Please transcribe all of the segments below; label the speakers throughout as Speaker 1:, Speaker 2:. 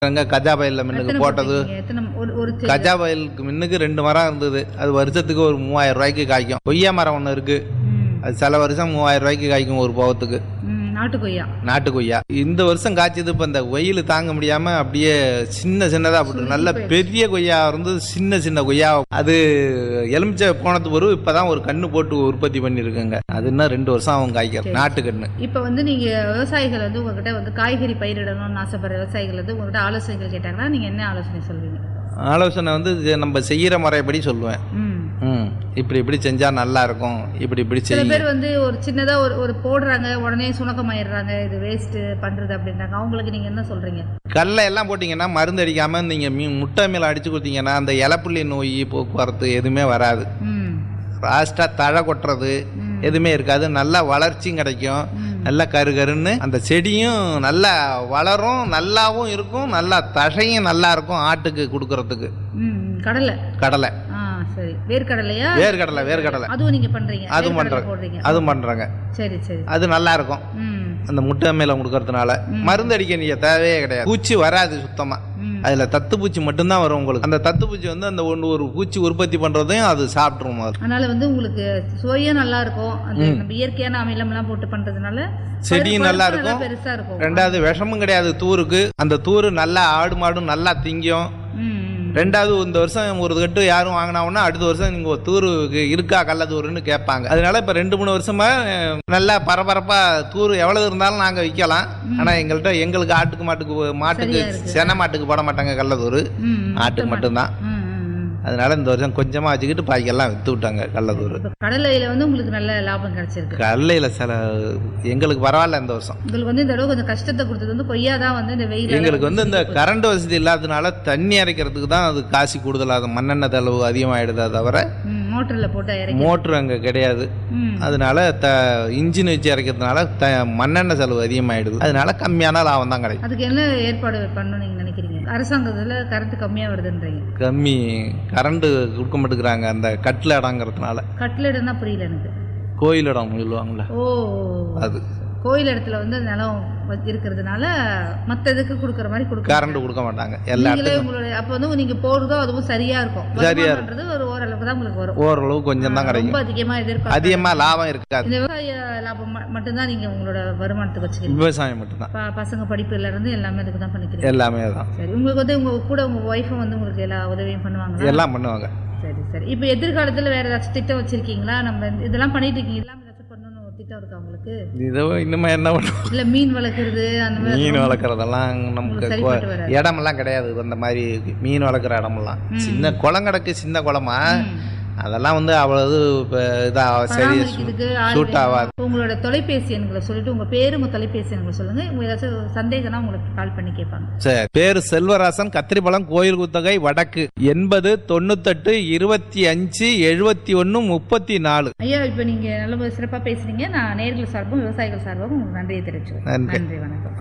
Speaker 1: அங்க கஜா பயிலில் மின்னுக்கு
Speaker 2: எத்தனை
Speaker 1: போட்டது
Speaker 2: போட்டிருக்கீங்க? எத்தனை ஒரு ஒரு செடி?
Speaker 1: கஜா பயிலுக்கு மின்னுக்கு ரெண்டு மரம் இருந்தது அது வருஷத்துக்கு ஒரு மூவாயிரம் ரூபாய்க்கு காய்க்கும் கொய்யா மரம் ஒன்று இருக்கு
Speaker 2: ம்,
Speaker 1: அது சில வருஷம் மூவாயிரம் ரூபாய்க்கு காய்க்கும் ஒரு போகத்துக்கு
Speaker 2: ம், நாட்டு கொய்யா
Speaker 1: நாட்டு கொய்யா இந்த வருஷம் காய்ச்சது இப்போ இந்த வெயில் தாங்க முடியாம அப்படியே சின்ன சின்னதா போட்டு நல்ல பெரிய கொய்யா இருந்து சின்ன சின்ன கொய்யா அது எலுமிச்சை போனது ஒரு இப்பதான் ஒரு கண்ணு போட்டு உற்பத்தி பண்ணிருக்குங்க அது இன்னும் ரெண்டு வருஷம் ஆகும் காய்க்க நாட்டு கண்ணு
Speaker 2: இப்போ வந்து நீங்க விவசாயிகள் வந்து உங்ககிட்ட வந்து காய்கறி பயிரிடணும்னு ஆசைப்படுற விவசாயிகள் வந்து உங்ககிட்ட ஆலோசனைகள் கேட்டாங்கன்னா நீங்க என்ன ஆலோசனை சொல்வீங்க
Speaker 1: ஆலோசனை வந்து இது நம்ம செய்யற முறைப்படி சொல்லுவேன்
Speaker 2: ம்
Speaker 1: ம் இப்படி இப்படி செஞ்சா நல்லா இருக்கும் இப்படி இப்படி
Speaker 2: சில
Speaker 1: செய்ய
Speaker 2: பேர் வந்து ஒரு சின்னதா ஒரு ஒரு போடுறாங்க உடனே சுணக்கமாயிடுறாங்க இது வேஸ்ட் பண்றது அப்படின்றாங்க அவங்களுக்கு நீங்க என்ன சொல்றீங்க
Speaker 1: கடலை எல்லாம் போட்டிங்கன்னா மருந்து அடிக்காம நீங்க மீன் முட்டை மேல அடிச்சு கொடுத்தீங்கன்னா அந்த இலப்புள்ளி நோய் போக்குவரத்து எதுவுமே வராது
Speaker 2: ம்
Speaker 1: லாஸ்டா தழை கொட்டுறது எதுவுமே இருக்காது நல்லா வளர்ச்சியும் கிடைக்கும் நல்லா கரு கருன்னு அந்த செடியும் நல்லா வளரும் நல்லாவும் இருக்கும் நல்லா தழையும் நல்லா இருக்கும் ஆட்டுக்கு கொடுக்கறதுக்கு
Speaker 2: ம் ம், கடலை
Speaker 1: கடலை
Speaker 2: ஆ சரி வேர்க்கடலையா
Speaker 1: வேர்க்கடலை வேர்க்கடலை
Speaker 2: அதுவும் நீங்க பண்றீங்க
Speaker 1: அதுவும்
Speaker 2: வேர்க்கடலை
Speaker 1: பண்றேன்
Speaker 2: போடுறீங்க
Speaker 1: அதுவும் பண்றாங்க
Speaker 2: சரி சரி
Speaker 1: அது நல்லா இருக்கும்
Speaker 2: ம்
Speaker 1: அந்த முட்டை மேல கொடுக்கறதுனால மருந்து அடிக்க நீங்க தேவையே கிடையாது பூச்சி வராது சுத்தமா
Speaker 2: ம்.
Speaker 1: அதுல தத்து பூச்சி மட்டும்தான் வரும் உங்களுக்கு அந்த தத்து பூச்சி வந்து அந்த ஒன்று ஒரு பூச்சி உற்பத்தி பண்றதையும் அது சாப்பிட்ரும் அது
Speaker 2: அதனால வந்து உங்களுக்கு சுவையும் நல்லா இருக்கும் அந்த நம்ம இயற்கையான அமிலம்லாம் போட்டு பண்றதுனால
Speaker 1: செடியும்
Speaker 2: பருப்பு
Speaker 1: நல்லா
Speaker 2: நல்லா
Speaker 1: இருக்கும்
Speaker 2: பெருசா இருக்கும்
Speaker 1: ரெண்டாவது விஷமும் கிடையாது தூருக்கு அந்த தூரு நல்லா ஆடு மாடும் நல்லா திங்கும்
Speaker 2: ம், ம்.
Speaker 1: ரெண்டாவது இந்த வருஷம் ஒரு கட்டு யாரும் வாங்கினாங்கன்னா அடுத்த வருஷம் நீங்க ஒரு தூரு இருக்கா கள்ளத்தூருன்னு கேட்பாங்க அதனால இப்ப ரெண்டு மூணு வருஷமா அஹ், நல்லா பரபரப்பா தூரு எவ்வளவு இருந்தாலும் நாங்க விற்கலாம் ஆனா எங்கள்கிட்ட எங்களுக்கு ஆட்டுக்கு மாட்டுக்கு மாட்டுக்கு
Speaker 2: சரியா இருக்கு.
Speaker 1: சென மாட்டுக்கு போட மாட்டாங்க கள்ளத்தூரு
Speaker 2: ம், ம்.
Speaker 1: ஆட்டுக்கு மட்டும்தான்
Speaker 2: ம், ம், ம்.
Speaker 1: அதனால இந்த வருஷம் கொஞ்சமா வச்சுக்கிட்டு பாக்கெல்லாம் வித்து விட்டாங்க கள்ளத்தூர்
Speaker 2: இப்ப கடலையில வந்து உங்களுக்கு நல்ல லாபம் கிடைச்சிருக்கு
Speaker 1: கடலையில சில எங்களுக்கு பரவாயில்ல இந்த வருஷம்
Speaker 2: உங்களுக்கு வந்து இந்த தடவை கொஞ்சம் கஷ்டத்தை கொடுத்தது வந்து கொய்யா தான் வந்து இந்த வெயில்
Speaker 1: எங்களுக்கு வந்து இந்த கரண்ட் வசதி இல்லாததுனால தண்ணி இறைக்கிறதுக்கு தான் அது காசு கூடுதலாக மண்ணெண்ணெய் செலவு அதிகமாகிடுதே தவிர
Speaker 2: மோட்டர்ல போட்டு இறக்கி
Speaker 1: மோட்ரு அங்கே கிடையாது
Speaker 2: ம்.
Speaker 1: அதனால த இன்ஜின் வச்சு இறைக்கிறதுனால த மண்ணெண்ணெய் செலவு அதிகமாகிடுது அதனால கம்மியான லாபம் தான் கிடைக்கும்
Speaker 2: அதுக்கு என்ன ஏற்பாடு பண்ணணும்னு நீங்க நினைக்கிறீங்க அரசாங்கத்துல கரண்ட் கம்மியா வருதுன்றீங்க
Speaker 1: கம்மி கரண்ட் கொடுக்க மாட்டேங்கிறாங்க அந்த கட்டில் இடங்கிறதுனால
Speaker 2: கட்லெடுன்னா புரியல எனக்கு
Speaker 1: கோயில் இடம் சொல்லுவாங்கள்ல
Speaker 2: ஓ
Speaker 1: அது
Speaker 2: கோயில் இடத்துல வந்து நிலம் வ- இருக்கிறதுனால மத்த இதுக்கு கொடுக்குற மாதிரி கொடுக்க
Speaker 1: கரண்ட் கொடுக்க மாட்டாங்க எல்லா
Speaker 2: நீங்களே உங்களுடைய அப்ப வந்து நீங்க போறதோ அதுவும் சரியா இருக்கும்
Speaker 1: சரியா
Speaker 2: வருமானம்ன்றது ஒரு ஓரளவுக்கு தான் உங்களுக்கு வரும்
Speaker 1: ஓரளவு கொஞ்சம் தான்
Speaker 2: ரொம்ப
Speaker 1: கிடைக்கும்
Speaker 2: அதிகமா எதிர்பார்க்க
Speaker 1: அதிகமாக லாபம் இருக்காது
Speaker 2: இந்த விவசாய லாபம் ம- மட்டும்தான் நீங்க உங்களோட வருமானத்துக்கு வச்சுக்கிறீங்க
Speaker 1: விவசாயம் மட்டும்தான்
Speaker 2: ப- பசங்க படிப்புல இருந்து எல்லாமே அதுக்கு தான் பண்ணிக்கிறீங்க
Speaker 1: எல்லாமே தான்
Speaker 2: சரி உங்களுக்கு வந்து உங்க கூட உங்க ஒய்ஃபும் வந்து உங்களுக்கு எல்லா உதவியும் பண்ணுவாங்களா
Speaker 1: எல்லாம் பண்ணுவாங்க
Speaker 2: சரி சரி இப்போ எதிர்காலத்துல வேற ஏதாச்சும் திட்டம் வச்சிருக்கீங்களா நம்ம இந்த- இதெல்லாம் பண்ணிட்டு இருக்கீங்க இல்லாம ஏதாச்சும் பண்ணணும்னு ஒரு திட்டம் இருக்கா உங்களுக்கு
Speaker 1: இதோ இன்னுமே என்ன பண்ணுவோம்
Speaker 2: இல்ல மீன் வளர்க்குறது அந்த மாதிரி
Speaker 1: மீன் வளர்க்குறதெல்லாம் நமக்கு
Speaker 2: உங்களுக்கு
Speaker 1: கொ-
Speaker 2: சரிப்பட்டு வராது.
Speaker 1: இடமெல்லாம் கிடையாது அந்த மாதிரி மீன் வளர்க்குற இடமெல்லாம் சின்ன குளம் கிடக்கு சின்ன குளமா அதெல்லாம் வந்து அவ்வளவு இப்போ இதாக சரி
Speaker 2: பராமரிக்கிறதுக்கு ஆள்
Speaker 1: சூட்
Speaker 2: வேணும்.
Speaker 1: ஆகாது
Speaker 2: உங்களோட தொலைபேசி எண்களை சொல்லிட்டு உங்க பேரு உங்க தொலைபேசி எண்களை சொல்லுங்க உங்க ஏதாச்சும் சந்தேகம்னா உங்களுக்கு கால் பண்ணி கேட்பாங்க
Speaker 1: சரி பேர் செல்வராசன் கத்திரிப்பழம் கோயில் குத்தகை வடக்கு எண்பது தொண்ணூத்தெட்டு இருபத்தி அஞ்சு எழுபத்தி ஒன்று முப்பத்தி நாலு
Speaker 2: ஐயா இப்போ நீங்க நல்ல சிறப்பா பேசுறீங்க நான் நேர்கள் சார்பும் விவசாயிகள் சார்பும் உங்களுக்கு நன்றியை தெரிவிச்சுக்கிறேன்
Speaker 1: நன்றி.
Speaker 2: நன்றி வணக்கம்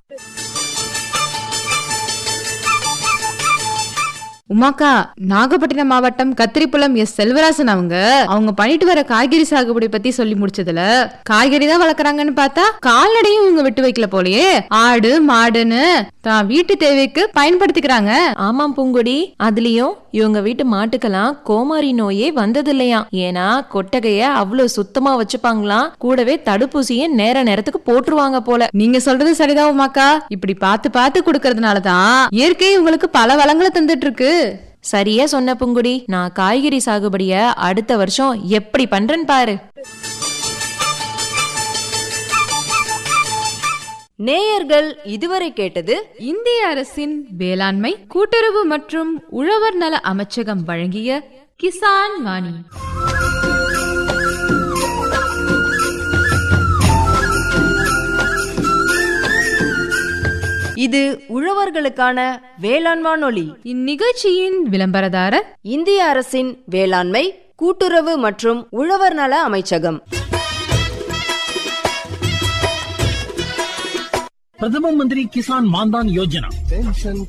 Speaker 3: உமாக்கா நாகப்பட்டினம் மாவட்டம் கத்திரிப்புலம் எஸ் செல்வராசன் அவங்க அவங்க பண்ணிட்டு வர காய்கறி சாகுபடி பத்தி சொல்லி முடிச்சதுல காய்கறி தான் வளர்க்குறாங்கன்னு பார்த்தா கால்நடையும் இவங்க விட்டு வைக்கல போலயே ஆடு மாடுன்னு தான் வீட்டு தேவைக்கு பயன்படுத்திக்கிறாங்க
Speaker 4: ஆமாம் பூங்குடி அதுலயும் இவங்க வீட்டு மாட்டுக்கெல்லாம் கோமாரி நோயே வந்ததில்லையாம் ஏன்னா கொட்டகைய அவ்வளவு சுத்தமா வச்சுப்பாங்களாம் கூடவே தடுப்பூசியை நேர நேரத்துக்கு போட்டுருவாங்க போல
Speaker 3: நீங்க சொல்றது சரிதான் உமாக்கா இப்படி பார்த்து பார்த்து கொடுக்கறதுனாலதான் இயற்கை உங்களுக்கு பல வளங்களை தந்துட்டு இருக்கு
Speaker 4: சரியா சொன்ன பூங்குடி நான் காய்கறி சாகுபடிய அடுத்த வருஷம் எப்படி பண்றேன்னு பாரு
Speaker 5: நேயர்கள் இதுவரை கேட்டது
Speaker 3: இந்திய அரசின் வேளாண்மை கூட்டுறவு மற்றும் உழவர் நல அமைச்சகம் வழங்கிய கிசான் வாணி
Speaker 5: இது உழவர்களுக்கான வேளாண் வானொலி
Speaker 3: இந்நிகழ்ச்சியின் விளம்பரதாரர்
Speaker 5: இந்திய அரசின் வேளாண்மை கூட்டுறவு மற்றும் உழவர் நல அமைச்சகம்
Speaker 6: பிரதம மந்திரி கிசான் மான்தான் யோஜனா
Speaker 7: पेंशन